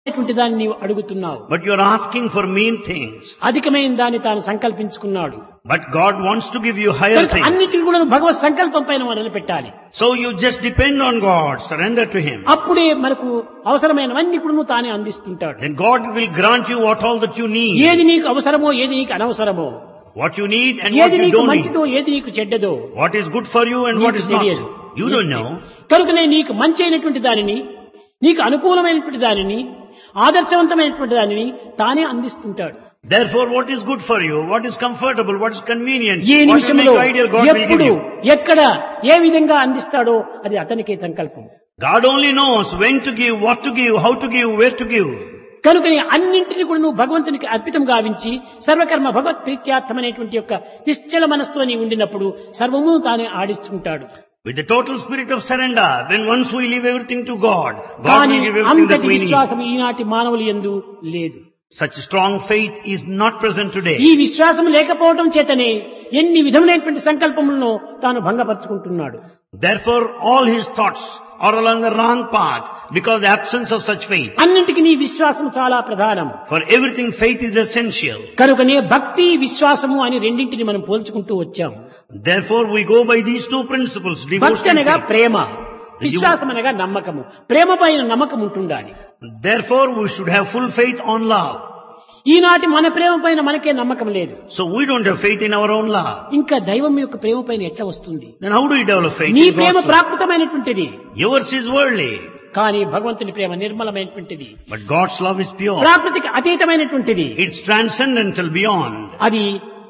అటువంటి దాన్ని నీవు అడుగుతున్నావు But you're asking for mean things. అధికమైన దాన్ని తాను సంకల్పించుకున్నాడు But God wants to give you higher కనుక things. అన్నిటిని కూడా నువ్వు భగవత్ సంకల్పం పైన మొదలు పెట్టాలి So you just depend on God, surrender to Him. అప్పుడే మనకు అవసరమైనవన్నీ కూడా నువ్వు తానే అందిస్తుంటాడు Then God will grant you what all that you need. ఏది నీకు అవసరమో ఏది నీకు అనవసరమో What you need and what ఏది you నీకు don't need. మంచిదో ఏది నీకు చెడ్డదో What is good for you and what నీకు is not. తెలియదు You don't know. కనుకనే నీకు మంచి అయినటువంటి దానిని నీకు అనుకూలమైనటువంటి దానిని ఆదర్శవంతమైనటువంటి దానిని తానే అందిస్తుంటాడు Therefore, what is good for you, what is comfortable, what is convenient, A what will నిమిషంలో make you ideal, God will give ఎప్పుడు you. ఎక్కడ ఏ విధంగా అందిస్తాడో అది అతనికే సంకల్పం God only knows when to give, what to give, how to give, where to give. కనుకని అన్నింటినీ కూడా నువ్వు భగవంతునికి అర్పితం గావించి సర్వకర్మ భగవత్ ప్రీత్యార్థమైనటువంటి యొక్క నిశ్చల మనస్సుతో నీ ఉండినప్పుడు సర్వము తానే ఆడిస్తుంటాడు With the total spirit of surrender, when once we leave everything to God, God కానీ will give everything that అంతటి we need. విశ్వాసం ఈనాటి మానవులు ఎందు లేదు Such strong faith is not present ఈ today. విశ్వాసం లేకపోవడం చేతనే ఎన్ని విధములైనటువంటి సంకల్పములను తాను భంగపరుచుకుంటున్నాడు Therefore, all his thoughts are along the wrong path because the absence of such faith. అన్నింటికి నీ విశ్వాసం చాలా ప్రధానం For everything, faith is essential. కనుకనే భక్తి విశ్వాసము అని రెండింటిని మనం పోల్చుకుంటూ వచ్చాం Therefore, we go by these two principles, భక్తి devotion and అనగా faith. ప్రేమ విశ్వాసం అనగా నమ్మకము ప్రేమ పైన నమ్మకం ఉంటుండాలి Therefore, we should have full faith on love. ఈనాటి మన ప్రేమ పైన మనకే నమ్మకం లేదు So we don't have faith in our own love. ఇంకా దైవం యొక్క ప్రేమ పైన ఎట్లా వస్తుంది Then how do we develop faith నీ in Prema God's love? ప్రాకృతమైనటువంటిది Yours is worldly, కానీ భగవంతుని ప్రేమ నిర్మలమైనటువంటిది but God's love is pure. ప్రాకృతికి అతీతమైనటువంటిది It's transcendental beyond. అది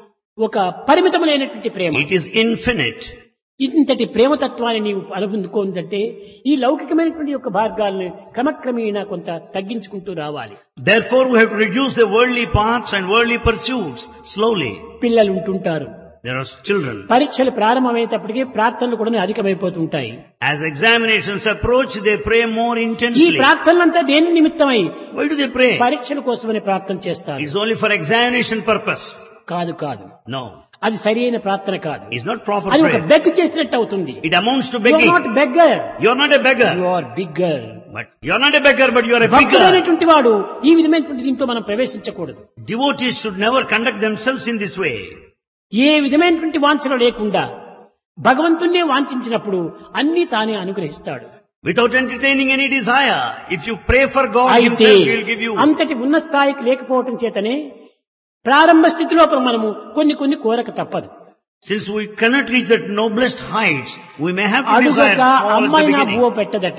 ఒక పరిమితములైనటువంటి ప్రేమ It is infinite. ఇంతటి ప్రేమతత్వాన్ని నీవు అనుకుందుకోందంటే ఈ లౌకికమైనటువంటి యొక్క మార్గాలను క్రమక్రమేణా కొంత తగ్గించుకుంటూ రావాలి Therefore, we have to reduce the worldly paths and worldly pursuits slowly. పిల్లలు ఉంటుంటారు There are children. పరీక్షలు ప్రారంభమయ్యేటప్పటికీ ప్రార్థనలు కూడా అధికమైపోతుంటాయి As examinations approach, they pray more ఈ intensely. ప్రార్థనలంతా దేని నిమిత్తమై Why do they pray? పరీక్షల కోసమని ప్రార్థన చేస్తారు It's only for examination purpose. కాదు కాదు No. అది సరైన ప్రార్థన కాదు It's not proper అది ఒక prayer. బెగ్ చేసినట్టు అవుతుంది It amounts to you begging. Not beggar You're not a you beggar. Are bigger But you're not a beggar, but you're a bigger. భక్తుడైనటువంటి వాడు ఈ విధమైనటువంటి దీంట్లో మనం ప్రవేశించకూడదు Devotees should never conduct themselves in this way. ఏ విధమైనటువంటి వాంఛన లేకుండా భగవంతుణ్ణే వాంఛించినప్పుడు అన్ని తానే అనుగ్రహిస్తాడు Without entertaining any desire. If you pray for God అయితే Himself, He will give you. అంతటి ఉన్న స్థాయికి లేకపోవటం చేతనే ప్రారంభ స్థితిలో మనము కొన్ని కొన్ని కోరక తప్పదు Since we cannot reach that noblest heights, we may have to desire అడుగక small at the అమ్మాయినా beginning. బువ్వ పెట్టదట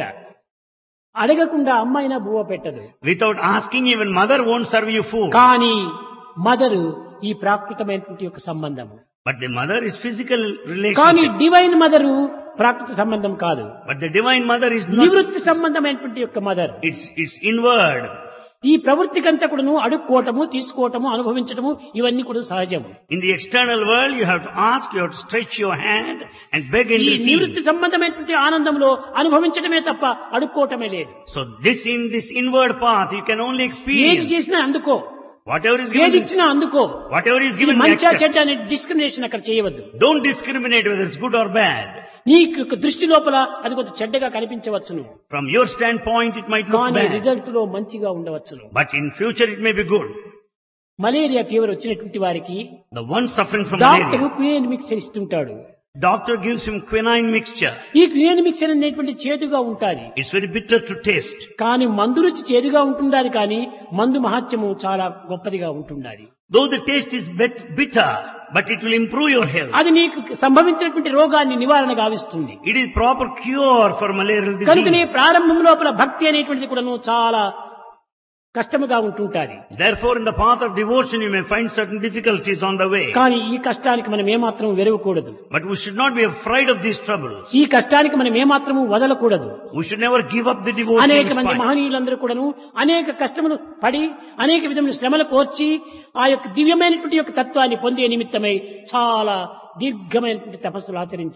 అడగకుండా అమ్మాయినా బువ్వ పెట్టదు Without asking, even mother won't serve you food. కానీ మదరు ఈ ప్రాకృతమైనటువంటి యొక్క సంబంధము But the mother is physical కానీ relationship. డివైన్ మదరు ప్రాకృత సంబంధం కాదు But the divine mother is not. నివృత్తి సంబంధమైనటువంటి యొక్క మదర్ It's, it's inward. ఈ ప్రవృత్తికంతా కూడాను అడుక్కోవటము తీసుకోవటము అనుభవించటము ఇవన్నీ కూడా సహజము In the external world, you have to ask, you have to stretch your hand and beg and ఈ receive. నివృత్తి సంబంధమైనటువంటి ఆనందంలో అనుభవించడమే తప్ప అడుక్కోవటమే లేదు So this in this inward path, you can only ఏది experience. చేసినా అందుకో Whatever is ఏది given, ఇచ్చినా అందుకో whatever is ఇది given, మంచా accept. చెడ్డ అనే డిస్క్రిమినేషన్ అక్కడ చేయవద్దు Don't discriminate whether it's good or bad. నీ యొక్క దృష్టి లోపల అది కొంత చెడ్డగా కనిపించవచ్చును From your standpoint, it might look కానీ bad. రిజల్ట్ లో మంచిగా ఉండవచ్చును But in future, it may be good. Malaria fever వచ్చినటువంటి వారికి The one suffering from doctor malaria, quinine mixture ఇస్తుంటాడు doctor gives him quinine mixture. ఈ క్వినైన్ మిక్సర్ అనేటువంటి చేదుగా ఉంటాది It's very bitter to taste. కానీ మందు రుచి చేదుగా ఉంటుండాలి కానీ మందు మహత్యము చాలా గొప్పదిగా ఉంటుండాలి Though the taste is bit bitter, but it will improve your health. అది నీకు సంభవించినటువంటి రోగాన్ని నివారణ గావిస్తుంది It is proper cure for malarial కనుకనే disease. ప్రారంభం లోపల భక్తి అనేటువంటిది కూడాను చాలా కష్టముగా ఉంటుంటాది Therefore, in the path of devotion, you may find certain difficulties on the way. కానీ ఈ కష్టానికి మనం ఏమాత్రం వెరవకూడదు But we should not be afraid of these troubles. ఈ కష్టానికి మనం ఏమాత్రము వదలకూడదు We should never give up the devotion. అనేక in మంది spite. మహనీయులందరూ కూడాను అనేక కష్టములు పడి అనేక విధమైన శ్రమలు కోర్చి ఆ యొక్క దివ్యమైనటువంటి యొక్క తత్వాన్ని పొందే నిమిత్తమై చాలా దీర్ఘమైనటువంటి తపస్సులు ఆచరించారు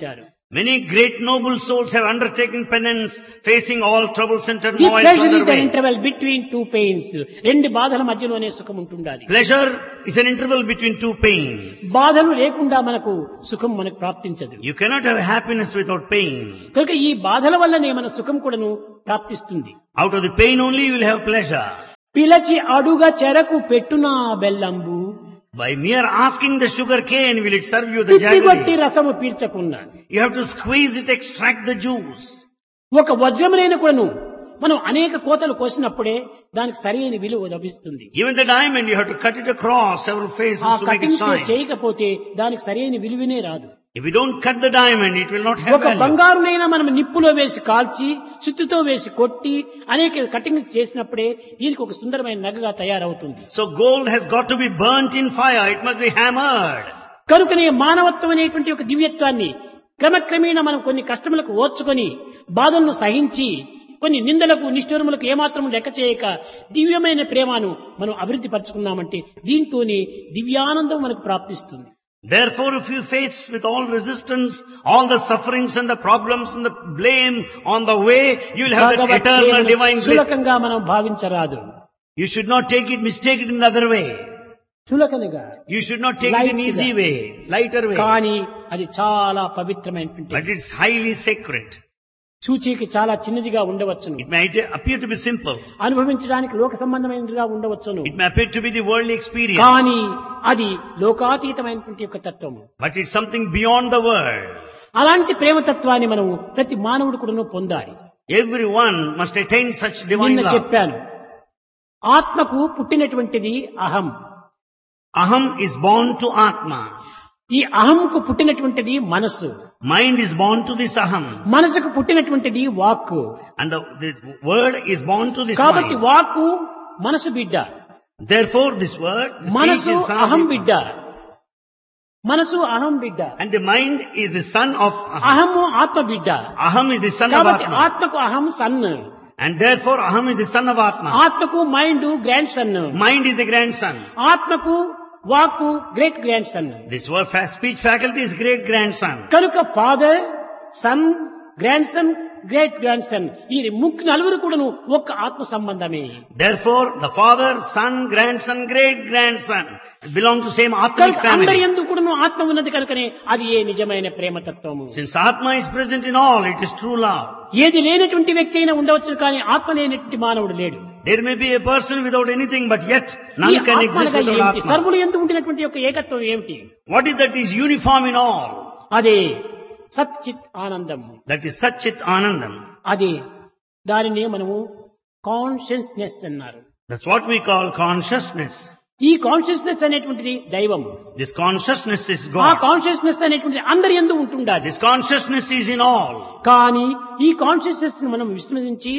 Many great noble souls have undertaken penance, facing all troubles and the turmoils on pleasure their is an way. Interval between two pains రెండు బాధల మధ్యలోనే సుఖం ఉంటుండాలి Pleasure is an interval between two pains. బాధలు లేకుండా మనకు సుఖం మనకు ప్రాప్తించదు You cannot have happiness without pain. కనుక ఈ బాధల వల్లనే మన సుఖం కూడాను ప్రాప్తిస్తుంది Out of the pain only you will have pleasure. పిలచి అడుగ చెరకు పెట్టునా బెల్లంబు By mere asking the sugar cane will it serve you the తిత్తి బట్టి jaggery. రసము పీల్చకున్నా You have to squeeze it, extract the juice. ఒక వజ్రమునైన కూడాను మనం అనేక కోతలు కోసినప్పుడే దానికి సరైన విలువ లభిస్తుంది Even the diamond you have to cut it across several phases ఆ to make it cuttings shine. చేయకపోతే దానికి సరైన విలువనే రాదు If you don't cut the diamond, it will not have ఒక value. బంగారునైనా మనం నిప్పులో వేసి కాల్చి సుత్తితో వేసి కొట్టి అనేక కటింగ్ చేసినప్పుడే దీనికి ఒక సుందరమైన నగగా తయారవుతుంది So gold has got to be burnt in fire. It must be hammered. కనుకనే మానవత్వం అనేటువంటి ఒక దివ్యత్వాన్ని క్రమక్రమేణా మనం కొన్ని కష్టములకు ఓర్చుకొని బాధలను సహించి కొన్ని నిందలకు నిష్ఠూరములకు ఏమాత్రం లెక్క చేయక దివ్యమైన ప్రేమను మనం అభివృద్ధి పరుచుకున్నామంటే దీంతోనే దివ్యానందం మనకు ప్రాప్తిస్తుంది Therefore, if you face with all resistance, all the sufferings and the problems and the blame on the way, you will have that Bhagwat eternal ప్రేమను divine bliss. సులకంగా మనం భావించరాదు You should not take it, mistake it in another way. చులకనగా You should not take it in Light easy గా. way, lighter way. కానీ అది చాలా పవిత్రమైనటువంటి But it's highly sacred. సూచీకి చాలా చిన్నదిగా ఉండవచ్చును It may appear to be simple. అనుభవించడానికి లోక సంబంధమైనదిగా ఉండవచ్చును It may appear to be the worldly experience. కానీ అది లోకాతీతమైనటువంటి యొక్క తత్వము But it's something beyond the world. అలాంటి ప్రేమతత్వాన్ని మనం ప్రతి మానవుడు కూడాను పొందాలి Everyone must attain such divine నిన్న love. చెప్పాను ఆత్మకు పుట్టినటువంటిది అహం Aham is born to Atma. ఈ అహంకు పుట్టినటువంటిది మనస్సు Mind is born to this Aham. మనసుకు పుట్టినటువంటిది వాక్కు And the, the word is born to this కాబట్టి mind. వాక్కు మనసు బిడ్డ Therefore this word, the speech మనసు is son of అహం Atma. బిడ్డ మనసు అహం బిడ్డ And the mind is the son of Aham. అహము ఆత్మ బిడ్డ Aham is the son of కాబట్టి Atma. ఆత్మకు అహం son And therefore Aham is the son of Atma. ఆత్మకు mind grandson Mind is the grandson. ఆత్మకు వాక్కు great grandson This word fa- speech faculty is great grandson. కనుక father son grandson great grandson ఈ ముగ్గురు నలుగురు కూడాను ఒక్క ఆత్మ సంబంధమే Therefore the father, son, grandson, great grandson belong to same Atmic కనుక అందరి family. ఎందుకు కూడాను ఆత్మ ఉన్నది కనుకనే అది ఏ నిజమైన ప్రేమతత్వము Since Atma is present in all, it is true love. ఏది లేనటువంటి వ్యక్తి అయినా ఉండవచ్చు కానీ ఆత్మ లేనటువంటి మానవుడు లేడు There may be a person without anything, but yet ఈ none can ఆత్మ exist అనగా without ఏమిటి Atma. సర్వులు ఎందుకు ఉండినటువంటి యొక్క ఏకత్వం ఏమిటి What is that is uniform in all? అదే సచ్చిత్ ఆనందం That is Satchit Anandam. అదే దానినే మనము కాన్షియస్నెస్ అన్నారు That's what we call consciousness. ఈ కాన్షియస్నెస్ అనేటువంటిది దైవం This consciousness is ఆ God. కాన్షియస్నెస్ అనేటువంటిది అందరి ఎందు ఉంటుండాలి This consciousness is in all. కానీ ఈ కాన్షియస్నెస్ ని మనం విస్మరించి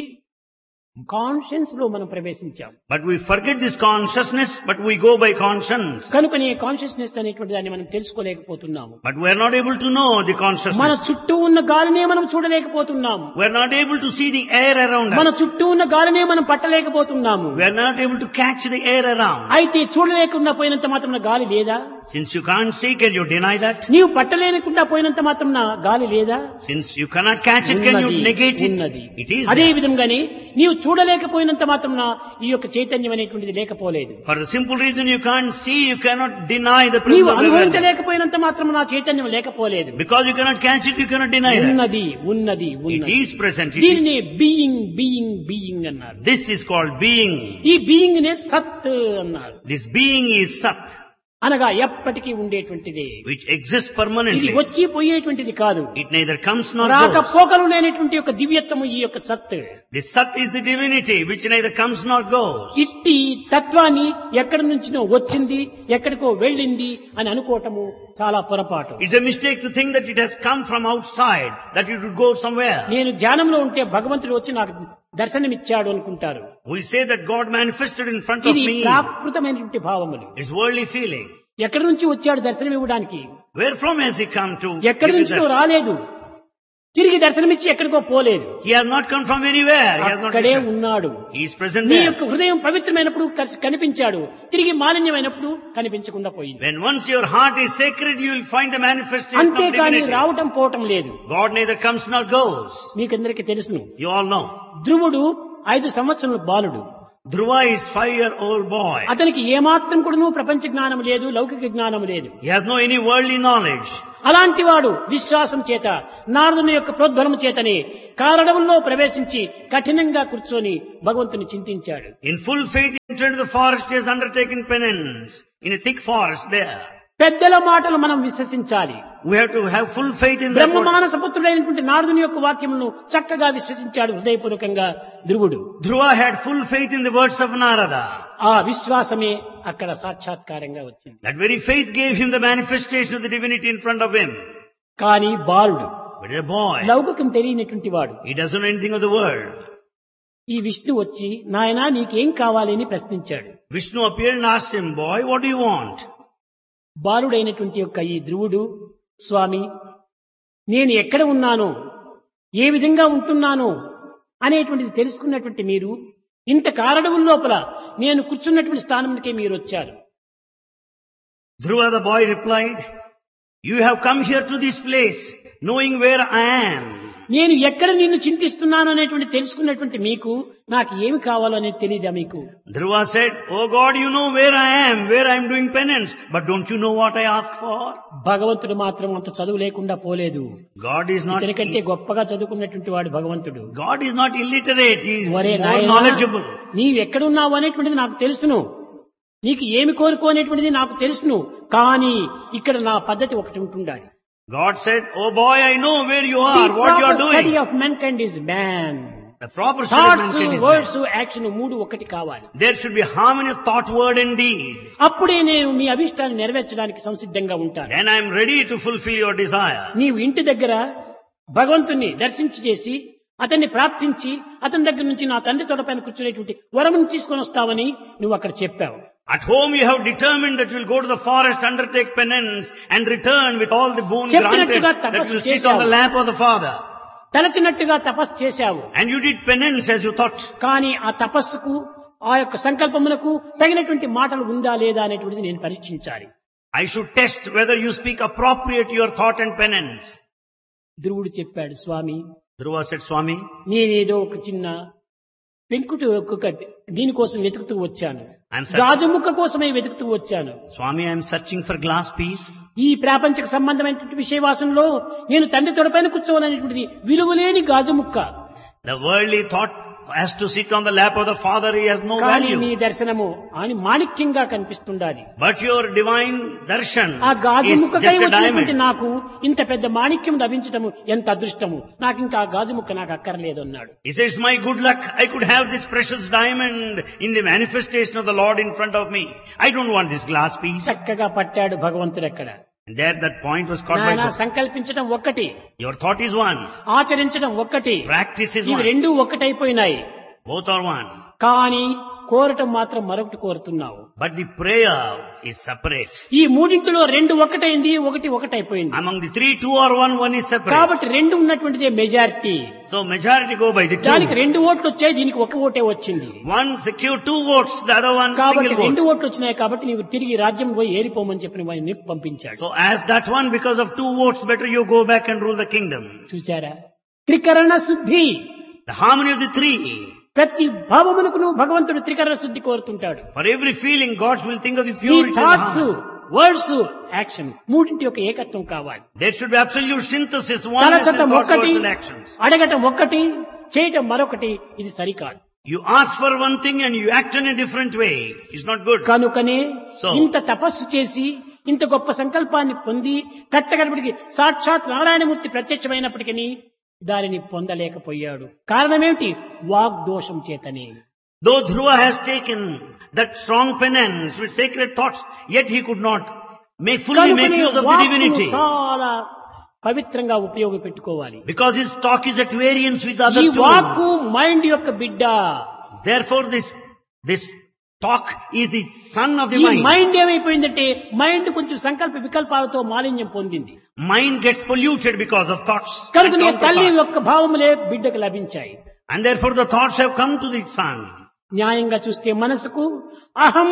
కాన్షియన్స్ లో మనం ప్రవేశించాం But we forget this consciousness, but we go by conscience. కనుకనే కాన్షియస్నెస్ అనేటువంటి దాన్ని మనం తెలుసుకోలేకపోతున్నాము But we are not able to know the మన consciousness. చుట్టూ ఉన్న గాలినే మనం చూడలేకపోతున్నాము We are not able to see the air around మన us. చుట్టూ ఉన్న గాలినే మనం పట్టలేకపోతున్నాము We are not able to catch the air around. అయితే చూడలేకుండా పోయినంత మాత్రం గాలి లేదా Since you can't see, can you deny that? నీవు పట్టలేకుండా పోయినంత మాత్రం గాలి లేదా Since you cannot catch it, can you ఉన్నది, negate ఉన్నది it? It is అదే there. విధంగానే నీవు చూడలేకపోయినంత మాత్రం ఈ యొక్క చైతన్యం అనేటువంటిది లేకపోలేదు For the simple reason you can't see, you cannot deny the నీవు presence of awareness. అనుభవించలేకపోయినంత మాత్రం నా చైతన్యం లేకపోలేదు Because you cannot catch it, you cannot deny that. ఉన్నది ఉన్నది It ఉన్నది is present. It is. దీనిని బీయింగ్ బీయింగ్ బీయింగ్ అన్నారు This is called being. ఈ బీయింగ్ నే సత్ అన్నారు This being is Sat, అనగా ఎప్పటికీ ఉండేటువంటిది which exists ఇది permanently. వచ్చి పోయేటువంటిది కాదు It neither comes nor రాక goes. పోకలు లేనటువంటి యొక్క దివ్యత్వము ఈ యొక్క సత్ The Sat is the divinity, which neither comes nor goes. ఇట్టి తత్వాన్ని ఎక్కడి నుంచినో వచ్చింది ఎక్కడికో వెళ్ళింది అని అనుకోవటము చాలా పొరపాటు It's a mistake to think that it has come from outside, that it would go somewhere. నేను ధ్యానంలో ఉంటే భగవంతుడు వచ్చి నాకు దర్శనమిచ్చాడు అనుకుంటారు We say that God manifested in front of ఇది me. ప్రాకృతమైనటువంటి భావములు It's worldly feeling. ఎక్కడి నుంచి వచ్చాడు దర్శనం ఇవ్వడానికి Where from has he come to ఎక్కడి give you నుంచో that? రాలేదు తిరిగి దర్శనమిచ్చి ఎక్కడికో పోలేదు He has not come from anywhere. He has not అక్కడే returned. ఉన్నాడు He is present నీ there. యొక్క హృదయం పవిత్రమైనప్పుడు కస్- కనిపించాడు తిరిగి మాలిన్యమైనప్పుడు కనిపించకుండా పోయింది When once your heart is sacred, you will find the manifestation of అంతేకాని divinity. రావటం పోవటం లేదు God neither comes nor goes. మీకందరికీ తెలుసును You all know. ధ్రువుడు ఐదు సంవత్సరముల బాలుడు Dhruva is five-year-old boy. అతనికి ఏమాత్రం కూడా ప్రపంచ జ్ఞానం లేదు లౌకిక జ్ఞానం లేదు He has no any worldly knowledge. అలాంటి వాడు విశ్వాసం చేత నారదుని యొక్క ప్రోద్బలము చేతనే కారడవుల్లో ప్రవేశించి కఠినంగా కూర్చొని భగవంతుని చింతించాడు In full faith, he entered the forest. He has undertaken penance in a thick forest there. పెద్దల మాటలు మనం విశ్వసించాలి We have to have full faith in that. Brahma word. మానస పుత్రుడైనటువంటి నారదుని యొక్క వాక్యములను చక్కగా విశ్వసించాడు హృదయపూర్వకంగా ధ్రువుడు Dhruva had full faith in the words of Narada. ఆ విశ్వాసమే అక్కడ సాక్షాత్కారంగా వచ్చింది That very faith gave him the manifestation of the divinity in front of him. కానీ బాలుడు But a boy, లౌకికం తెలియనటువంటి వాడు he doesn't know anything of the world. ఈ విష్ణు వచ్చి నాయనా నీకేం కావాలి అని ప్రశ్నించాడు Vishnu appeared and asked him, boy, what do you want? బాలుడైనటువంటి యొక్క ఈ ధ్రువుడు స్వామి నేను ఎక్కడ ఉన్నాను ఏ విధంగా ఉంటున్నాను అనేటువంటిది తెలుసుకున్నటువంటి మీరు ఇంత కారడవుల లోపల నేను కూర్చున్నటువంటి స్థానంకే మీరు వచ్చారు Dhruva the boy replied, you have come here to this place knowing where I am. నేను ఎక్కడ నిన్ను చింతిస్తున్నాను అనేటువంటి తెలుసుకున్నటువంటి మీకు నాకు ఏమి కావాలో అనేది తెలియదా మీకు Dhruva said, oh God, you know where I am, where I am doing penance, but don't you know what I asked for? భగవంతుడు మాత్రం అంత చదువు లేకుండా పోలేదు God is not, ఇతనికంటే గొప్పగా చదువుకున్నటువంటి వాడు భగవంతుడు God is not illiterate, he is ఒరే more నాయనా knowledgeable. నీవు ఎక్కడున్నావు అనేటువంటిది నాకు తెలుసును నీకు ఏమి కోరుకో అనేటువంటిది నాకు తెలుసును కానీ ఇక్కడ నా పద్ధతి ఒకటి ఉంటుండాలి God said, oh boy, I know where you are, what you are study doing. Of mankind is man The proper study of thoughts mankind is words man. Action మూడు ఒకటి కావాలి There should be harmony of thought, word and deed. అప్పుడే నేను మీ అభిష్టాన్ని నెరవేర్చడానికి సంసిద్ధంగా ఉంటాను Then I am ready to fulfill your desire. నీవు ఇంటి దగ్గర భగవంతుణ్ణి దర్శించి చేసి అతన్ని ప్రార్థించి అతని దగ్గర నుంచి నా తండ్రి తొడపైన కూర్చునేటువంటి వరమును తీసుకొని వస్తావని నువ్వు అక్కడ చెప్పావు At home you have determined that you will go to the forest, undertake penance and return with all the boon granted చెప్పినట్టుగా that తపస్సు you will sit on చేశావు. the lap of the Father. తలచినట్టుగా తపస్సు చేశావు And you did penance as you thought. కానీ ఆ తపస్సుకు ఆ యొక్క సంకల్పములకు తగినటువంటి మాటలు ఉందా లేదా అనేటువంటిది నేను పరీక్షించాలి I should test whether you speak appropriate your thought and penance. ధ్రువుడు చెప్పాడు స్వామి Dhruva said, Swami, నేనేదో ఒక చిన్న పెంకుటి ఒక్కొక్క దీనికోసం వెతుకుతూ వచ్చాను I'm searching. గాజుముక్క కోసమే వెతుకుతూ వచ్చాను Swami, I am searching for glass piece. ఈ ప్రాపంచిక సంబంధమైనటువంటి విషయవాసంలో నేను తండ్రి తొడపైన కూర్చోవాలనేటువంటిది విలువలేని గాజుముక్క The worldly thought has to sit on the lap of the Father, he has no కానీ నీ value. దర్శనము అని మాణిక్యంగా కనిపిస్తుండాలి But your divine darshan ఆ గాజు is ముక్కకై just a వచ్చినటువంటి diamond. నాకు ఇంత పెద్ద మాణిక్యం లభించటము ఎంత అదృష్టము నాకు ఇంకా ఆ గాజు ముక్క నాకు అక్కర్లేదు అన్నాడు He says, my good luck, I could have this precious diamond in the manifestation of the Lord in front of me. I don't want this glass piece. చక్కగా పట్టాడు భగవంతుడు అక్కడ And there that point was caught by నాయనా God. సంకల్పించడం ఒక్కటి Your thought is one. ఆచరించడం ఒక్కటి Practice is ఇవి one. రెండూ ఒక్కటైపోయినాయి Both are one. కానీ కోరటం మాత్రం మరొకటి కోరుతున్నావు But the prayer is separate. ఈ మూడింటిలో రెండు ఒకటైంది ఒకటి ఒకటైపోయింది Among the three, two or one, one is separate. కాబట్టి రెండు ఉన్నటువంటిదే majority So majority go by the దానికి two. రెండు ఓట్లు వచ్చాయి దీనికి ఒక ఓటే వచ్చింది One secure two votes, the other one కాబట్టి single రెండు vote. ఓట్లు వచ్చినాయి కాబట్టి నీవు తిరిగి రాజ్యం పోయి ఏరిపోమని చెప్పి వాడిని పంపించాడు So as that one, because of two votes, better you go back and rule the kingdom. చూసారా త్రికరణ శుద్ధి The harmony of the three. ప్రతి భావమునకు నువ్వు భగవంతుడు త్రికరణ శుద్ధి కోరుతుంటాడు For every feeling, God will think of the ఈ purity of the thoughts heart. Words action మూడింటి యొక్క ఏకత్వం కావాలి There should be absolute synthesis, one is in తలచటం thoughts, ఒక్కటి words and actions. అడగటం ఒక్కటి చేయటం మరొకటి ఇది సరికాదు You ask for one thing and you act in a different way. It's not good. కనుకనే So- ఇంత తపస్సు చేసి ఇంత గొప్ప సంకల్పాన్ని పొంది కట్టగడపటికి సాక్షాత్ నారాయణమూర్తి ప్రత్యక్షమైనప్పటికీ దానిని పొందలేకపోయాడు కారణమేమిటి వాగ్దోషం చేతనే Though Dhruva has taken that strong penance with sacred thoughts, yet he could not make fully make కనుకనే use of the వాక్కును divinity. చాలా పవిత్రంగా ఉపయోగపెట్టుకోవాలి Because his talk is at variance with ఈ other two. వాక్కు మైండ్ యొక్క బిడ్డ Therefore this, this Talk is the son of the ఈ mind. మైండ్ ఏమైపోయిందంటే మైండ్ కొంచెం సంకల్ప వికల్పాలతో మాలిన్యం పొందింది Mind gets polluted because of thoughts. and కనుకనే తల్లి counterparts. యొక్క భావములే బిడ్డకు లభించాయి And therefore the thoughts have come to the son. న్యాయంగా చూస్తే మనసుకు అహం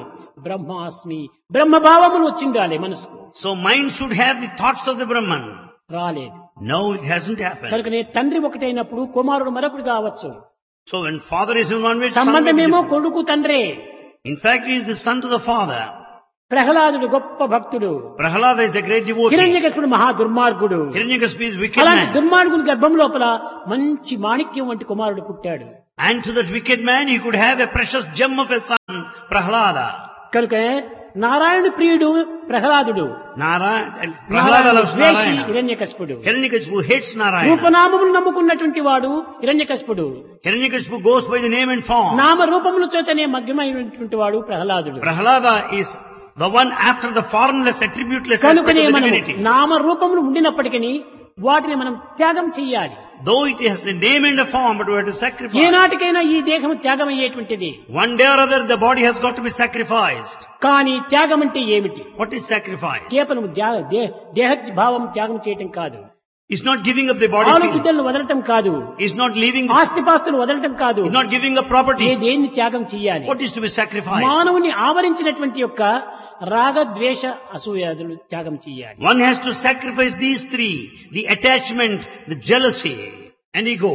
బ్రహ్మాస్మి బ్రహ్మభావములు వచ్చిండాలి మనసుకు So mind should have the thoughts of the Brahman. రాలేదు No, it hasn't happened. కనుకనే తండ్రి ఒకటైనప్పుడు కుమారుడు మరొకడు కావచ్చు So when father is in one way, son will be సంబంధమేమో different. కొడుకు తండ్రే In fact, he is the son to the father. ప్రహ్లాదుడు గొప్ప భక్తుడు Prahalada is a great devotee. హిరణ్యకృష్ణుడు మహా దుర్మార్గుడు Hiranyakashipu is wicked అలాంటి man. దుర్మార్గుని గర్భం లోపల మంచి మాణిక్యం వంటి కుమారుడు పుట్టాడు And to that wicked man, he could have a precious gem of a son, Prahalada. కనుక నారాయణ ప్రియుడు ప్రహ్లాదుడు Narayana, and Prahalada loves ద్వేషి Narayana. హిరణ్యకశిపుడు Hiranyakashipu hates Narayana. రూపనామములు నమ్ముకున్నటువంటి వాడు హిరణ్యకశిపుడు Hiranyakashipu goes by the name and form. నామ రూపముల చేతనే మగ్నమైనటువంటి వాడు ప్రహ్లాదుడు Prahalada is the one after the formless, attributeless aspect of కనుకనే the మనం divinity. నామ రూపములు ఉండినప్పటికీ వాటిని మనం త్యాగం చెయ్యాలి Though it has the name and a form, but we have to sacrifice. ఏనాటికైనా ఈ దేహం త్యాగం అయ్యేటువంటిది One day or other, the body has got to be sacrificed. కానీ త్యాగం అంటే ఏమిటి What is sacrifice? కేవలం ధ్యా- దే- దేహ భావం త్యాగం చేయటం కాదు It's not giving up the body ఆలు feeling. గిద్దలను వదలటం కాదు It's not leaving, the, ఆస్తిపాస్తులు వదలటం కాదు it's not giving up A properties. దేన్ని త్యాగం చెయ్యాలి What is to be sacrificed? మానవుని ఆవరించినటువంటి యొక్క రాగద్వేష అసూయాదులు త్యాగం చెయ్యాలి One has to sacrifice these three, the attachment, the jealousy, and ego.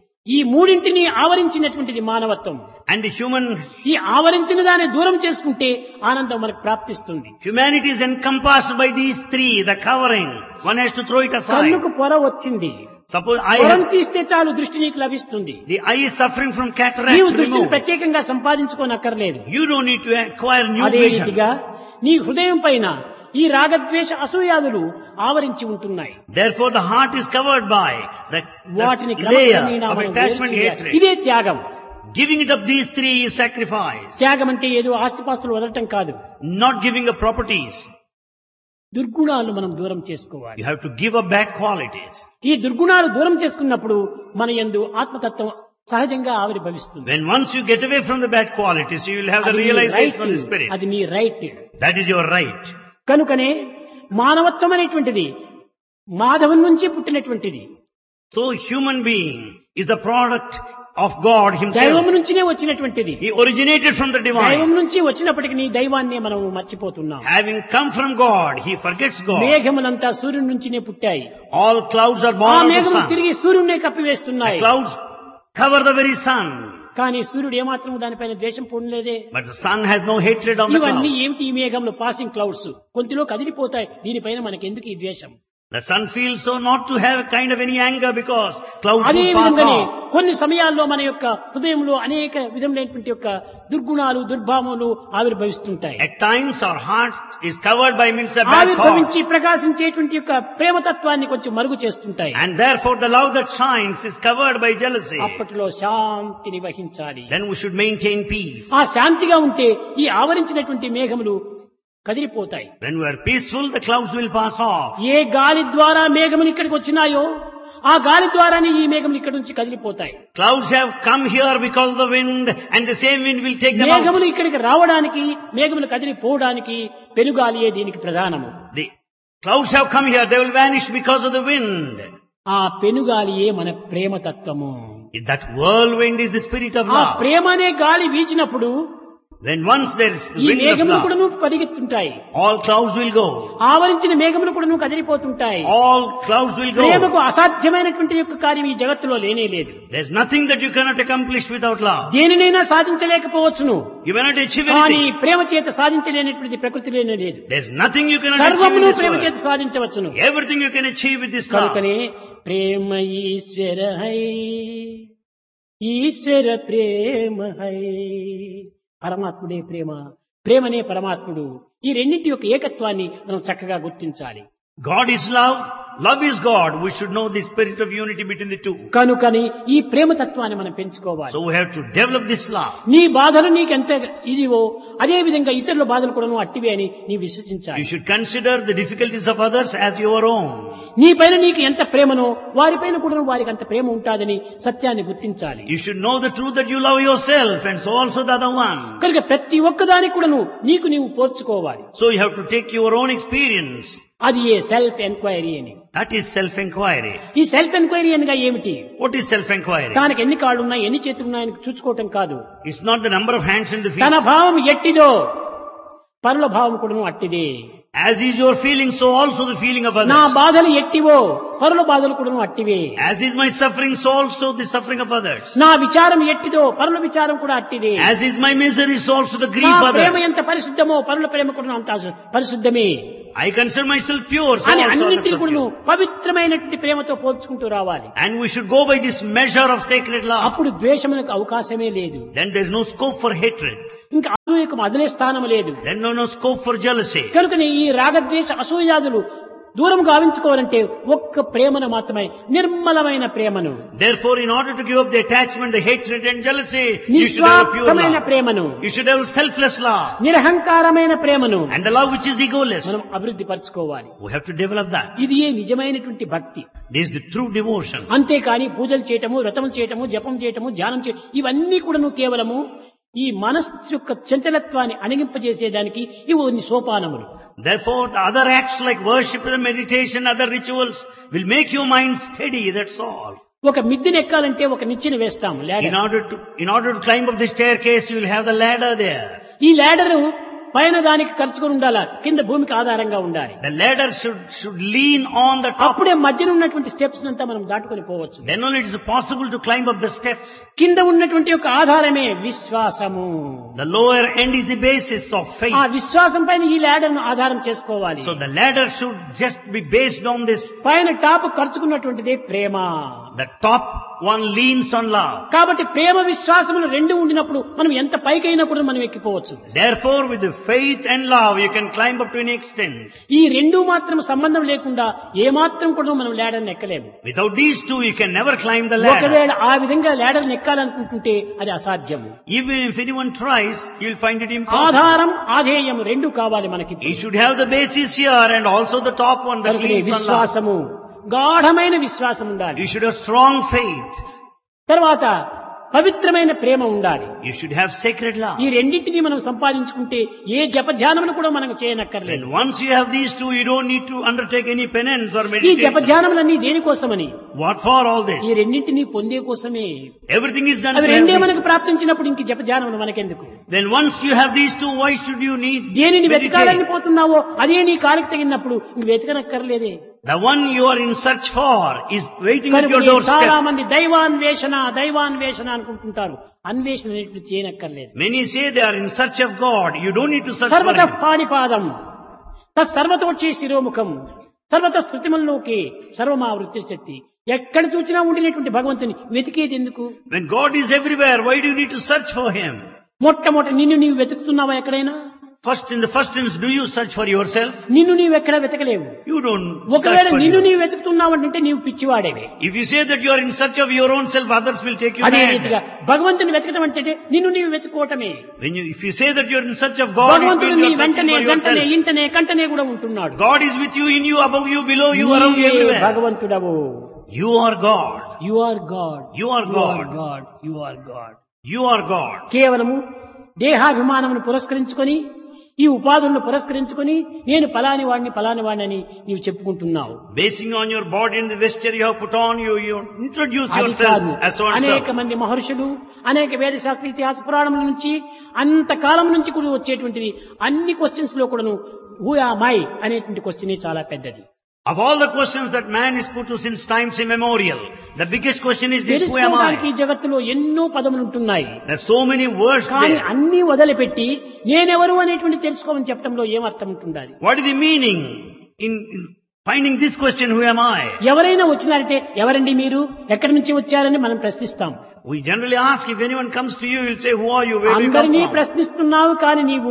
ఈ మూడింటిని ఆవరించినటువంటిది మానవత్వం And the human, ఈ ఆవరించిన దాన్ని దూరం చేసుకుంటే ఆనందం మనకు ప్రాప్తిస్తుంది humanity is encompassed by these three, the covering. One has to throw it aside. కన్నుకు పొర వచ్చింది Suppose eye పొరం has, తీస్తే చాలు దృష్టి నీకు లభిస్తుంది the eye is suffering from cataract నీవు దృష్టిని removed. ప్రత్యేకంగా సంపాదించుకోనక్కర్లేదు You don't need to acquire new అదే vision. రీతిగా నీ హృదయం పైన ఈ రాగద్వేష అసూయాదులు ఆవరించి ఉంటున్నాయి Therefore the heart is covered by the, వాటిని the layer క్రమక్రమేణా of మనం attachment వేరు చేయాలి. hatred. ఇదే త్యాగం Giving it up these three is sacrifice. త్యాగం అంటే ఏదో ఆస్తిపాస్తులు వదలటం కాదు Not giving up properties. దుర్గుణాలు మనం దూరం చేసుకోవాలి You have to give up bad qualities. ఈ దుర్గుణాలు దూరం చేసుకున్నప్పుడు మన యందు ఆత్మతత్వం సహజంగా ఆవిర్భవిస్తుంది When once you get away from the bad qualities, you will have the అది నీ realization of the right spirit. అది నీ right That is your right. కనుకనే మానవత్వం అనేటువంటిది మాధవం నుంచి పుట్టినటువంటిది So human being is the product of God దైవం himself. నుంచినే వచ్చినటువంటిది He originated from the దైవం divine. నుంచి వచ్చినప్పటికీ నీ దైవాన్ని మనం మర్చిపోతున్నాం Having come from God, he forgets God. మేఘములంతా సూర్యుడి నుంచినే పుట్టాయి All clouds are ఆ born of the మేఘములు sun. తిరిగి సూర్యుడినే The కప్పివేస్తున్నాయి clouds cover the very sun. కానీ సూర్యుడు ఏమాత్రం దానిపైన ద్వేషం పొందలేదే But the sun has no hatred on the ఇవన్నీ clouds. ఏమిటి ఈ మేఘంలో పాసింగ్ క్లౌడ్స్ కొంచెంలో కదిలిపోతాయి దీనిపైన మనకి ఎందుకు ఈ ద్వేషం The sun feels so not to have kind of any anger because clouds అదే would pass విధంగానే off. కొన్ని సమయాల్లో మన యొక్క హృదయంలో అనేక విధములైనటువంటి యొక్క దుర్గుణాలు దుర్భావములు ఆవిర్భవిస్తుంటాయి At times our heart is covered by means of bad thoughts. ఆవిర్భవించి ప్రకాశించేటువంటి యొక్క ప్రేమతత్వాన్ని కొంచెం మరుగు చేస్తుంటాయి And therefore the love that shines is covered by jealousy. అప్పట్లో శాంతిని వహించాలి Then we should maintain peace. ఆ శాంతిగా ఉంటే ఈ ఆవరించినటువంటి మేఘములు కదిలిపోతాయి When we are peaceful, the clouds will pass off. ఏ గాలి ద్వారా మేఘములు ఇక్కడికి వచ్చినాయో ఆ గాలి ద్వారానే ఈ మేఘములు ఇక్కడి నుంచి కదిలిపోతాయి Clouds have come here because of the wind and the same wind will take them out. మేఘములు ఇక్కడికి రావడానికి మేఘములు కదిలిపోవడానికి పెనుగాలియే దీనికి ప్రధానము The clouds have come here, they will vanish because of the wind. ఆ పెనుగాలియే మన ప్రేమతత్వము That whirlwind is the spirit of ఆ love. ప్రేమ అనే గాలి వీచినప్పుడు When once there is the ఈ wind of మేఘములు love, కూడాను పరిగెత్తుంటాయి all clouds will go. ఆవరించిన మేఘములు కూడాను కదిలిపోతుంటాయి All clouds will go. ప్రేమకు అసాధ్యమైనటువంటి యొక్క కార్యం ఈ జగత్తులో లేనే లేదు There's nothing that you cannot accomplish without love. దేనినైనా సాధించలేకపోవచ్చును You may not achieve కానీ anything. ప్రేమ చేత సాధించలేనటువంటి ప్రకృతిలోనే లేదు There's nothing you cannot achieve in సర్వమును this ప్రేమ world. చేత సాధించవచ్చును Everything you can achieve with this love. కనుకనే ప్రేమ ఈశ్వర హై ఈశ్వర ప్రేమ హై పరమాత్ముడే ప్రేమ ప్రేమనే పరమాత్ముడు ఈ రెండింటి యొక్క ఏకత్వాన్ని మనం చక్కగా గుర్తించాలి God is love, love is God, we should know the spirit of unity between the two. కనుకని ఈ ప్రేమ తత్వాన్ని మనం పెంచుకోవాలి So we have to develop this love. నీ బాధలు నీకెంత ఇదివో అదే విధంగా ఇతరుల బాధలు కూడా నువ్వు అట్టివే అని నీ విశ్వసించాలి You should consider the difficulties of others as your own. నీ పైన నీకు ఎంత ప్రేమనో వారిపైన కూడా వారికి అంత ప్రేమ ఉంటాదని సత్యాన్ని గుర్తించాలి You should know the truth that you love yourself and so also the other one. కనుక ప్రతి ఒక్కదానికి కూడాను నీకు నీవు పోర్చుకోవాలి So you have to take your own experience. అది ఏ సెల్ఫ్ ఎంక్వైరీ అని That is self-inquiry. ఈ సెల్ఫ్ ఎంక్వైరీ అనగా ఏమిటి What is self-inquiry? దానికి ఎన్ని కాళ్ళు ఉన్నాయి ఎన్ని చేతులు ఉన్నాయని చూసుకోవటం కాదు It's not the number of hands in the తన feet. భావం ఎట్టిదో పరుల భావం కూడాను అట్టిదే As is your feeling, so also the feeling of నా others. బాధలు ఎట్టివో పరుల బాధలు కూడాను అట్టివే As is my suffering, so also the suffering of others. నా విచారం ఎట్టిదో పరుల విచారం కూడా అట్టిదే As is my misery, so also the నా grief of ప్రేమ others. ఎంత పరిశుద్ధమో పరుల ప్రేమ కూడా అంత పరిశుద్ధమే I consider myself pure, so అని also others అన్నింటినీ are కూడా pure. పవిత్రమైనటువంటి ప్రేమతో పోల్చుకుంటూ రావాలి And we should go by this measure of sacred love. అప్పుడు ద్వేషములకు అవకాశమే లేదు Then there is no scope for hatred. ఇంకా అసూయకు అదిలే స్థానం లేదు Then no, no scope for jealousy. కనుకనే ఈ రాగద్వేష అసూయాదులు దూరం గావించుకోవాలంటే ఒక్క ప్రేమను మాత్రమే నిర్మలమైన ప్రేమను Therefore, in order to give up the attachment, the hatred and jealousy, you should have a pure నిస్వార్థమైన love. ప్రేమను You should have selfless love. నిరహంకారమైన ప్రేమను And the love which is egoless. మనం అభివృద్ధి పరచుకోవాలి We have to develop that. ఇది ఏ నిజమైనటువంటి భక్తి This is the true devotion. అంతేకాని పూజలు చేయటము వ్రతములు చేయటము జపం చేయటము ధ్యానం చేయటం ఇవన్నీ కూడాను కేవలము ఈ మనస్సు యొక్క చంచలత్వాన్ని అణగింపజేసేదానికి ఇవి కొన్ని సోపానములు Therefore, the other acts like worship and meditation, other rituals will make your mind steady, that's all. ఒక మిద్దెని ఎక్కాలంటే ఒక నిచ్చెన వేస్తాము In ladder. order to, in order to climb up the staircase, you will have the ladder there. ఈ ladder పైన దానికి ఖర్చుకొని ఉండాలా కింద భూమికి ఆధారంగా ఉండాలి The ladder should, should lean on the top. అప్పుడే మధ్యన ఉన్నటువంటి స్టెప్స్ అంతా మనం దాటుకొని పోవచ్చు Then only it is possible to climb up the steps. కింద ఉన్నటువంటి ఒక ఆధారమే విశ్వాసము The lower end is the basis of ఆ faith. విశ్వాసం పైన ఈ ladder ను ఆధారం చేసుకోవాలి So the ladder should just be based on this. పైన టాప్ ఖర్చుకున్నటువంటిదే ప్రేమ The top one leans on love. కాబట్టి ప్రేమ విశ్వాసములు రెండు ఉండినప్పుడు మనం ఎంత పైకైనా కూడా మనం ఎక్కిపోవచ్చు Therefore, with the faith and love, you can climb up to any extent. ఈ రెండు మాత్రం సంబంధం లేకుండా ఏ మాత్రం కూడా మనం లేడర్ని ఎక్కలేము Without these two, you can never climb the ladder. ఒకవేళ ఆ విధంగా లేడర్ని ఎక్కాలనుకుంటుంటే అది అసాధ్యము Even if anyone tries, you'll find it impossible. ఆధారం ఆధేయం రెండు కావాలి మనకి He should have the basis here and also the top one that కనుకనే leans on love. విశ్వాసము గాఢమైన విశ్వాసం ఉండాలి You should have strong faith. తర్వాత పవిత్రమైన ప్రేమ ఉండాలి You should have sacred love. ఈ రెండింటిని మనం సంపాదించుకుంటే ఏ జపధ్యానములు కూడా మనం చేయనక్కర్లేదు And once you have these two, you don't need to undertake any penance or ఈ meditation. జపధ్యానములన్నీ దేనికోసమని What for all this? ఈ రెండింటిని పొందే కోసమే Everything is done అవి to have రెండే these- మనకు ప్రాప్తించినప్పుడు ఇంక జపధ్యానములు మనకెందుకు Then once you have these two, why should you need దేనిని వెతకాలని meditate? పోతున్నావో అదే నీ కాలికి తగినప్పుడు ఇంక వెతకనక్కర్లేదే The one you are in search for is waiting at కనుక your చాలా doorstep. మంది దైవాన్వేషణ దైవాన్వేషణ అనుకుంటుంటారు అన్వేషణ అనేటువంటి చేయనక్కర్లేదు Many say they are in search of God. You don't need to search for సర్వత Him. పాణిపాదం తత్సర్వతోచ్చే శిరోముఖం సర్వత శృతిమల్లోకి సర్వమా వృత్తి శక్తి ఎక్కడ చూసినా ఉండినటువంటి భగవంతుని వెతికేది ఎందుకు When God is everywhere, why do you need to search for Him? మొట్టమొదటి నిన్ను నీవు వెతుకుతున్నావా ఎక్కడైనా First, in the first instance, do you search for yourself? నిన్ను నీవు ఎక్కడ వెతకలేవు You don't ఒకవేళ search for నిన్ను you. నీవు వెతుకుతున్నావంటే నీవు పిచ్చివాడేవే If you say that you are in search of your own self, others will take you అదే రీతిగా mad. భగవంతుని వెతకటం అంటే నిన్ను నీవు వెతుకోవటమే When you, if you say that you are in search of God, it భగవంతుడు means నీ you are searching వెంటనే for గంటనే yourself. ఇంటనే కంటనే కూడా ఉంటున్నాడు God is with you, in you, above you, below you, around you, నీవే everywhere. భగవంతుడవు You are God. You are God You are God. God you are God You are God. కేవలము దేహాభిమానమును పురస్కరించుకొని ఈ ఉపాధులను పురస్కరించుకొని నేను పలాని వాడిని పలాని వాడిని నీవు చెప్పుకుంటున్నావు Basing on your body and the vesture you have put on, you, you introduce అది కాదు yourself as so and అనేక so. మంది మహర్షులు అనేక వేద శాస్త్ర ఇతిహాస పురాణముల నుంచి అంత కాలం నుంచి కూడా వచ్చేటువంటిది అన్ని క్వశ్చన్స్ లో కూడాను హూ మై అనేటువంటి క్వశ్చన్ చాలా పెద్దది Of all the questions that man is put to since times immemorial, the biggest question is this, who am తెలుసుకోవడానికి ఈ I? జగత్తులో ఎన్నో పదములు ఉంటున్నాయి There are so many words కానీ there. అన్ని వదిలిపెట్టి నేనెవరు అనేటువంటి తెలుసుకోమని చెప్పడంలో ఏం అర్థం ఉంటుండాలి What is the meaning in, in finding this question, who am I? ఎవరైనా వచ్చినారంటే ఎవరండి మీరు ఎక్కడి నుంచి వచ్చారని మనం ప్రశ్నిస్తాం We generally ask if anyone comes to you, you'll say, who are you, where do you come అందరినీ from? ప్రశ్నిస్తున్నావు కానీ నీవు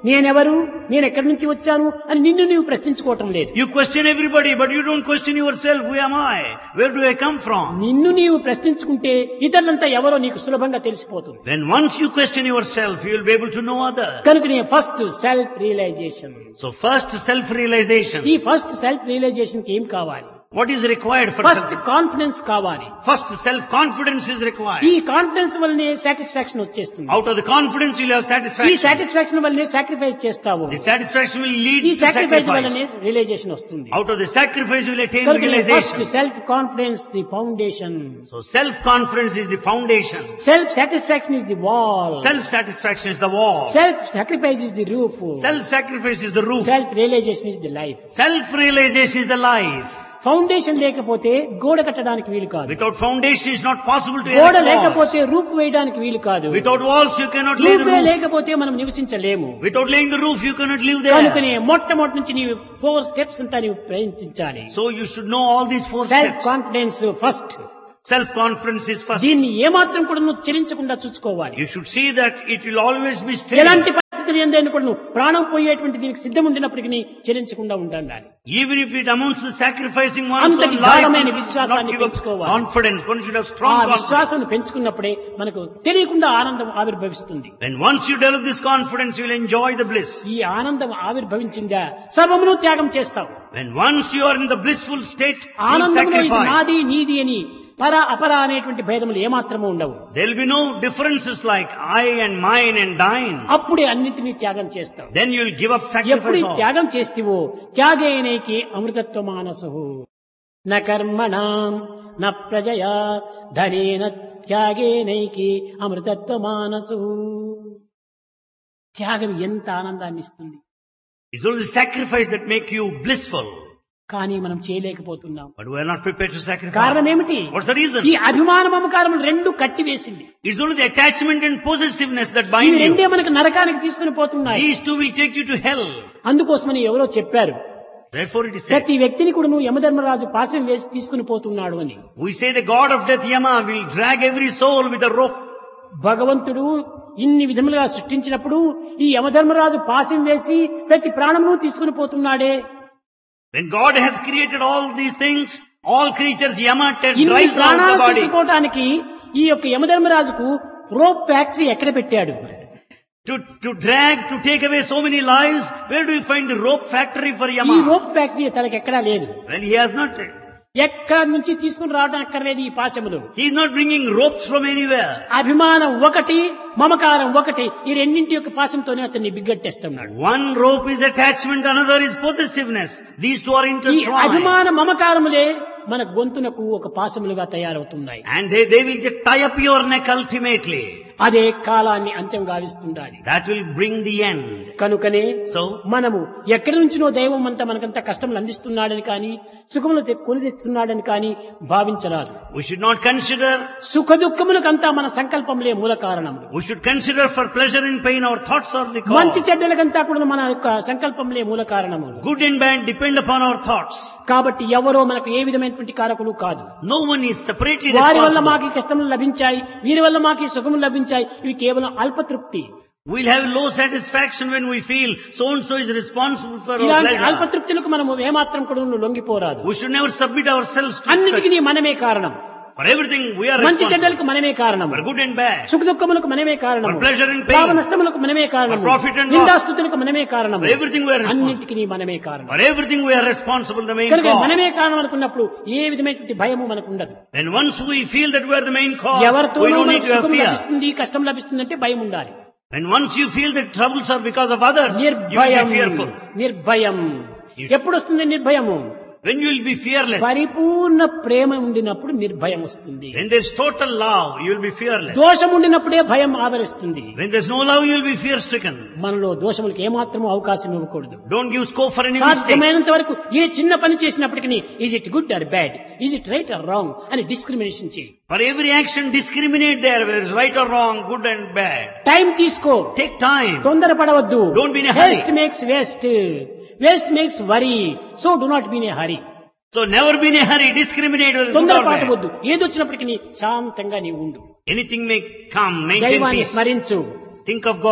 నేనెవరు నేను ఎక్కడి నుంచి వచ్చాను అని నిన్ను నీవు ప్రశ్నించుకోవటం లేదు You question everybody, but you don't question yourself. Who am I? Where do I come from? నిన్ను నీవు ప్రశ్నించుకుంటే ఇతరులంతా ఎవరో నీకు సులభంగా తెలిసిపోతుంది When once you question yourself, you will be able to know others. కనుక first self realization So first self-realization. ఈ first self realisation కి ఏం కావాలి What is required for first self? Confidence కావాలి First self-confidence is ఈ required. Confidence వల్లనే satisfaction వచ్చేస్తుంది Out of the confidence you'll have ఈ satisfaction. సాటిస్ఫాక్షన్ వల్లనే సాక్రిఫైస్ చేస్తావు The satisfaction will lead ఈ to సాక్రిఫైస్ వల్లనే sacrifice. రియలైజేషన్ వస్తుంది Out of the sacrifice you will attain కనుక first realization. Self confidence the foundation So self-confidence is the foundation. Self satisfaction is the wall Self-satisfaction is the wall. Self sacrifice is the roof Self-sacrifice is the roof. Self realization is the life Self-realization is the life. Foundation లేకపోతే గోడ కట్టడానికి వీలు కాదు Without foundation it's not possible to గోడ erect walls. లేకపోతే రూప్ వేయడానికి వీలు కాదు Without walls you cannot lay the RuPay roof. లేకపోతే మనం నివసించలేము Without laying the roof you cannot live there. కనుకనే మొట్టమొదటి నుంచి నీవు ఫోర్ స్టెప్స్ అంతా నీవు ప్రయత్నించాలి So you should know all these four self steps. Confidence first Self-confidence is first. దీన్ని ఏమాత్రం కూడా నువ్వు చెలించకుండా చూసుకోవాలి You should see that it will always be steady. ఎలాంటి పరిస్థితులు ఏందైనా కూడా నువ్వు ప్రాణం పోయేటువంటి దీనికి సిద్ధం ఉండినప్పటికీ చెలించకుండా ఉండాలి Even if it amounts to sacrificing one's అంతటి own life, గాఢమైన one should విశ్వాసాన్ని not give up పెంచుకోవాలి. confidence. One should have ఆ strong confidence. విశ్వాసం పెంచుకున్నప్పుడే మనకు తెలియకుండా ఆనందం ఆవిర్భవిస్తుంది When once you develop this confidence, you will enjoy the bliss. ఈ ఆనందం ఆవిర్భవించిందా సర్వమును త్యాగం చేస్తాం When once you are in the blissful state, you ఆనందంలో ఇది sacrifice. నాది నీది అని పర అపర అనేటువంటి భేదములు ఏమాత్రము ఉండవు There will be no differences like I and mine and thine. అప్పుడే అన్నింటినీ త్యాగం చేస్తాం Then you will give up ఎప్పుడు ఈ sacrifice all. త్యాగం చేస్తేవో త్యాగేనైకి అమృతత్వ మానసు న కర్మణాం న ప్రజయా ధనేన త్యాగేనైకి అమృతత్వ మానసు త్యాగం ఎంత ఆనందాన్ని ఇస్తుంది It's only the sacrifice that make you blissful. కానీ మనం చేయలేకపోతున్నాం But we are not prepared to sacrifice. కారణం ఏమిటి What's the reason? ఈ అభిమాన మమకారములు రెండు కట్టివేసింది It's only the attachment and possessiveness that ఇవి bind రెండే you. మనకు నరకానికి తీసుకుని పోతున్నాయి These two will take you to hell. అందుకోసమని ఎవరో చెప్పారు Therefore it is said, ప్రతి వ్యక్తిని కూడా నువ్వు యమధర్మరాజు పాశం వేసి తీసుకుని పోతున్నాడు అని we say the god of death Yama will drag every soul with a rope. భగవంతుడు ఇన్ని విధములుగా సృష్టించినప్పుడు ఈ యమధర్మరాజు పాశం వేసి ప్రతి ప్రాణమును తీసుకుని పోతున్నాడే When God has created all these things, all creatures Yama te- ఇన్ని drives out ప్రాణాలు the body. తీసుకోవటానికి ఈ యొక్క యమధర్మరాజుకు రోప్ ఫ్యాక్టరీ ఎక్కడ పెట్టాడు To, to drag, to take away so many lives, where do you find the rope factory for ఈ Yama? Rope factory తనకి ఎక్కడా లేదు Well, he has not, ఎక్కడి నుంచి తీసుకుని రావడం అక్కర్లేదు ఈ పాశములు he is not bringing ropes from anywhere. అభిమానం ఒకటి మమకారం ఒకటి ఈ రెండింటి యొక్క పాశంతోనే అతన్ని బిగ్గట్టేస్తున్నాడు One rope is attachment, another is possessiveness. These two are ఈ intertwined. అభిమాన మమకారములే మన గొంతునకు ఒక పాశములుగా తయారవుతున్నాయి And they, they will just tie up your neck ultimately. అదే కాలాన్ని అంత్యం గావిస్తుండాలి That will bring the end. కనుకనే So, మనము ఎక్కడి నుంచినో దైవం అంతా మనకంత కష్టములు అందిస్తున్నాడని కానీ సుఖములు తె- కొని తెస్తున్నాడని కానీ భావించరాదు we should not consider, సుఖ దుఃఖములకంతా మన సంకల్పములే మూల కారణములు we should consider for pleasure and pain our thoughts are the మంచి cause. చెడ్డలకంతా కూడా మన యొక్క సంకల్పములే మూల కారణములు Good and bad depend upon our thoughts. కాబట్టి ఎవరో మనకు ఏ విధమైనటువంటి కారకులు కాదు No one is separately వారి వల్ల responsible. మాకు ఈ కష్టములు లభించాయి వీరి వల్ల మాకు ఈ సుఖములు లభించాయి ఇవి కేవలం అల్పతృప్తి We'll have low satisfaction when we feel so and so is responsible for our ఇలాంటి pleasure. అల్పతృప్తులకు మనము ఏమాత్రం కూడా లొంగిపోరాదు We should never submit ourselves to అన్నిటికీ such. మనమే కారణం For everything we are మంచి responsible. చెడ్డలకు మనమే కారణం For good and bad. సుఖ దుఃఖములకు మనమే కారణం For pleasure and pain. లాభ నష్టములకు మనమే కారణం For profit and loss. నిందాస్తుతులకు మనమే కారణం For everything we are responsible. అన్నింటికి మనమే కారణం For everything we are responsible, the main కనుక cause. మనమే కారణం అనుకున్నప్పుడు ఏ విధమైనటువంటి భయము మనకు ఉండదు And once we feel that we are the main cause, we ఎవరితోనూ don't need మనకు to have సుఖం fear. లభిస్తుంది కష్టం లభిస్తుంది అంటే భయం ఉండాలి And once you feel that troubles are because of others, you will నిర్భయం be fearful. నిర్భయం ఎప్పుడు వస్తుంది నిర్భయము When you will be fearless. పరిపూర్ణ ప్రేమ ఉండినప్పుడు నిర్భయం వస్తుంది When there's total love, you will be fearless. దోషం ఉండినప్పుడే భయం ఆవరిస్తుంది When there's no love, you will be fear stricken. మనలో దోషములకు ఏమాత్రం అవకాశం ఇవ్వకూడదు Don't give scope for any mistake. సాధ్యమైనంత వరకు ఏ చిన్న పని చేసినప్పటికీ is it good or bad is it right or wrong అని డిస్క్రిమినేషన్ చేయి For every action, discriminate there, whether it's right or wrong, good and bad. Time తీసుకో Take time. తొందరపడవద్దు Don't be in a hurry. Waste makes waste waste makes worry so do not be in a hurry So never be in a hurry. Discriminate whether good or తొందరపాటు bad. వద్దు ఏదొచ్చినప్పటికీ శాంతంగా నీవు ఉండు Anything may come. Maintain దైవాన్ని peace. స్మరించు Think of God.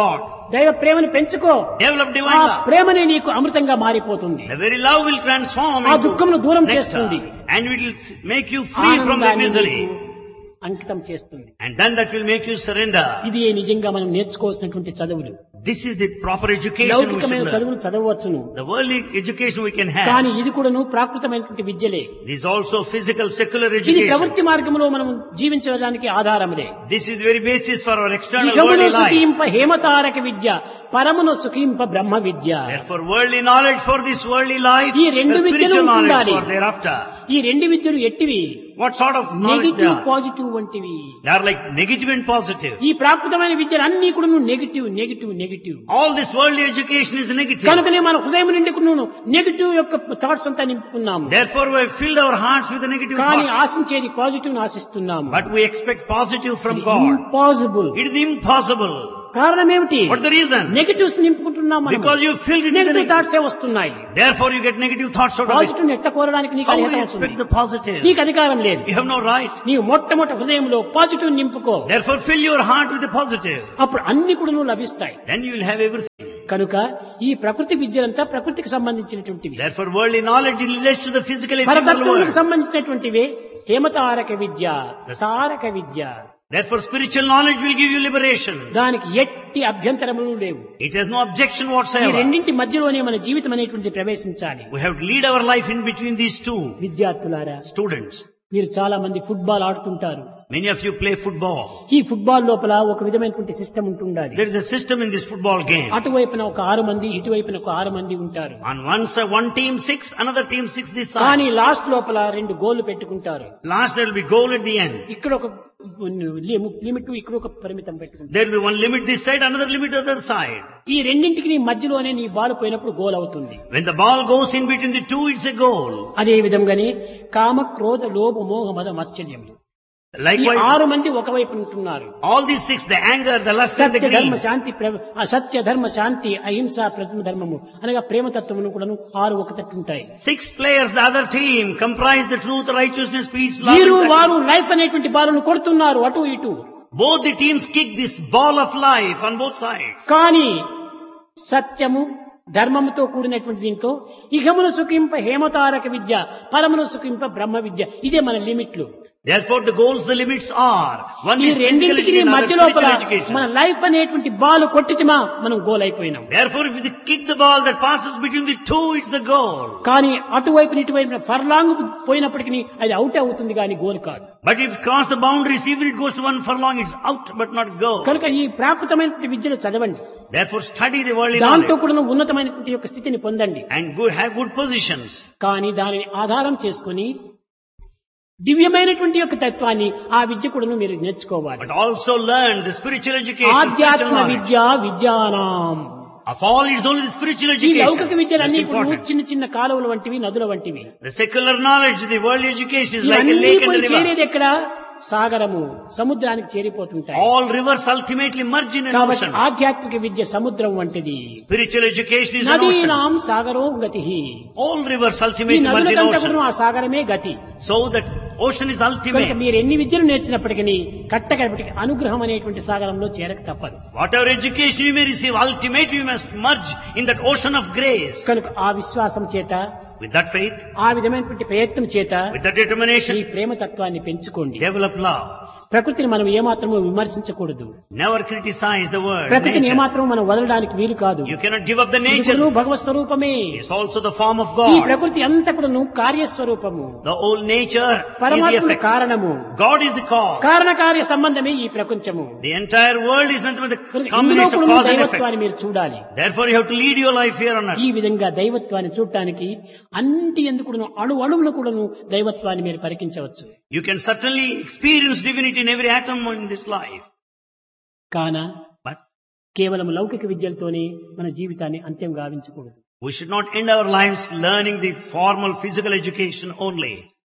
దైవ ప్రేమను పెంచుకో Develop ఆ divine love. ప్రేమనే నీకు అమృతంగా మారిపోతుంది The very love will transform ఆ into దుఃఖమును దూరం nectar, చేస్తుంది. and it will make you free from the ఆనందాన్ని misery. నీకు అంకితం చేస్తుంది And then that will make you surrender. ఇది నిజంగా మనం నేర్చుకోవాల్సినటువంటి చదువులు This is the proper education we లౌకికమైన should learn. చదువులు చదవచ్చును The worldly education we can have. కానీ ఇది కూడాను ప్రాకృతమైనటువంటి విద్యలే This is also physical, secular ఇది education. ప్రవృత్తి మార్గంలో మనం జీవించడానికి ఆధారములే This is the very basis for our external ఇహమును worldly life. సుఖింప హేమతారక విద్య పరమును సుఖింప బ్రహ్మ విద్య Therefore, worldly knowledge for this worldly life, ఈ రెండు the విద్యలు spiritual knowledge ఉండాలి. for thereafter. ఈ రెండు విద్యలు ఎట్టివి What sort of knowledge they negative are? Positive వంటివి They are like negative and positive. ఈ ప్రాకృతమైన విద్యలు అన్ని కూడా negative negative negative All this worldly education is negative. కనుకనే మన హృదయం నిండుకున్నాను నెగిటివ్ యొక్క థాట్స్ అంతా నింపుకున్నాము Therefore, we have filled our hearts with the negative కానీ thoughts. ఆశించేది పాజిటివ్ ఆశిస్తున్నాము But we expect positive from God. Impossible It is impossible. కారణం ఏమిటి What's the reason? నెగిటివ్స్ నింపుకుంటున్నాం Because you filled it with the negative negative. Thoughts వస్తున్నాయి Therefore, you get negative thoughts out of it. Positive ఎట్ట కోరడానికి నీకు How do అధికారం you అవుతుంది expect the positive? నీకు అధికారం లేదు You have no right. నీవు మొట్టమొదటి హృదయంలో పాజిటివ్ నింపుకో Therefore, fill your heart with the positive. అప్పుడు అన్ని కూడా నువ్వు లభిస్తాయి Then you will have everything. కనుక ఈ ప్రకృతి విద్యలంతా ప్రకృతికి సంబంధించినటువంటివి Therefore, worldly knowledge relates to the physical ephemeral పరతత్వములకు world. సంబంధించినటువంటివే హేమతారక Vidya Taraka Vidya Therefore, spiritual knowledge will give you liberation. దానికి ఎట్టి అభ్యంతరములు లేవు It has no objection ఈ whatsoever. రెండింటి మధ్యలోనే మన జీవితం అనేటువంటిది ప్రవేశించాలి We have to lead our life in between these two విద్యార్థులారా students. మీరు చాలా మంది ఫుట్బాల్ ఆడుతుంటారు Many of you play football. ఈ ఫుట్బాల్ లోపల ఒక విధమైనటువంటి సిస్టమ్ ఉంటుండాలి There is a system in this football game. అటువైపున ఒక ఆరు మంది ఇటువైపున ఒక ఆరు మంది ఉంటారు On one side, one team six, another team six this side. కానీ లాస్ట్ లోపల రెండు గోళ్లు పెట్టుకుంటారు Last there will be goal at the end. ఇక్కడ ఒక లిమిట్ ఇక్కడ ఒక పరిమితం పెట్టుకుంటారు There will be one limit this side, another limit other side. ఈ రెండింటికి నీ మధ్యలోనే నీ బాల్ పోయినప్పుడు గోల్ అవుతుంది When the ball goes in between the two, it's a goal. అదే విధంగానే కామ క్రోధ లోభ మోహ మద మత్సల్యములు ఈ Likewise, ఆరు మంది ఒకవైపు ఉంటున్నారు all these six, the anger, the lust and the సత్య ధర్మ greed. శాంతి ప్ర- ఆ సత్య ధర్మ శాంతి అహింస ప్రథమ ధర్మము అనగా ప్రేమతత్వమును కూడాను ఆరు ఒక తట్టు ఉంటాయి Six players, the other team, comprise the truth, righteousness, peace, love. వీరు and వారు లైఫ్ అనేటువంటి బాలను కొడుతున్నారు అటు ఇటు Both the teams kick this ball of life on both sides. కానీ సత్యము ధర్మముతో కూడినటువంటి దీంట్లో ఇహమును సుఖింప హేమతారక విద్య పరమును సుఖింప బ్రహ్మ విద్య ఇదే మన లిమిట్లు Therefore, the goals, the limits are one ఈ is physical రెండింటికి education, మధ్య another లోపల spiritual education. మన లైఫ్ అనేటువంటి బాల్ కొట్టితిమా మనం గోల్ అయిపోయినాం Therefore, if you kick the ball that passes between the two, it's the goal. కానీ అటువైపు ఇటువైపు ఫర్లాంగ్ పోయినప్పటికీ అది అవుట్ అవుతుంది కానీ గోల్ కాదు But if you cross the boundaries, even it goes to one furlong, it's out but not goal. కనుక ఈ ప్రాకృతమైనటువంటి విద్యను చదవండి Therefore, study the worldly దాంతో knowledge కూడా ఉన్నతమైనటువంటి యొక్క స్థితిని పొందండి and good, have good positions. కానీ దానిని ఆధారం చేసుకొని దివ్యమైనటువంటి యొక్క తత్వాన్ని ఆ విద్య కూడా మీరు నేర్చుకోవాలి But also learn the spiritual education. spiritual ఆధ్యాత్మ knowledge. Vidya విద్యానాం Of all, it's only the spiritual ఈ లౌకిక education. విద్యలన్నీ That's కూడా important. చిన్న చిన్న కాలువలు వంటివి నదుల వంటివి The secular knowledge, the worldly education is like a ఇవన్నీ lake and a పోయి river. చేరేది ఎక్కడ సాగరము సముద్రానికి చేరిపోతుంటాయి All rivers ultimately merge in an కాబట్టి ocean. ఆధ్యాత్మిక విద్య సముద్రం వంటిది Spiritual education is an ocean. నదీనాం సాగరో గతి All rivers ఈ ultimately merge in నదులకంతా ocean. కూడా ఆ సాగరమే గతి So that ocean is కనుక ultimate. మీరు ఎన్ని విద్యలు నేర్చినప్పటికీ కట్టకడపటికి అనుగ్రహం అనేటువంటి సాగరంలో చేరక తప్పదు Whatever education you may receive, ultimately you must merge in that ocean of grace. కనుక ఆ విశ్వాసం చేత With that faith, ఆ విధమైనటువంటి ప్రయత్నం చేత with that ఈ determination, ప్రేమతత్వాన్ని పెంచుకోండి develop love. ప్రకృతిని మనం ఏమాత్రము విమర్శించకూడదు Never criticize the word. ప్రకృతిని nature. ఏమాత్రం మనం వదలడానికి వీలు కాదు You cannot give up the ఇది nature. కూడాను భగవత్ స్వరూపమే It's also the form of ఈ God. ప్రకృతి అంతా కూడాను కార్యస్వరూపము The whole nature is the పరమాత్మ effect. కారణము God is the cause. కారణకార్య సంబంధమే ఈ ప్రపంచము The entire world is nothing but the కనుక ఇందులో combination of కూడా cause and effect. దైవత్వాన్ని మీరు చూడాలి Therefore, you have to lead your life here on earth. ఈ విధంగా దైవత్వాన్ని చూడటానికి అన్నిటి ఎందుకు కూడాను అణు అణువులు కూడాను దైవత్వాన్ని మీరు పరికించవచ్చు You can certainly experience divinity in every atom in this life. కాన But కేవలం లౌకిక విద్యలతోనే మన జీవితాన్ని అంత్యం గావించకూడదు we should not end our lives learning the formal physical education only.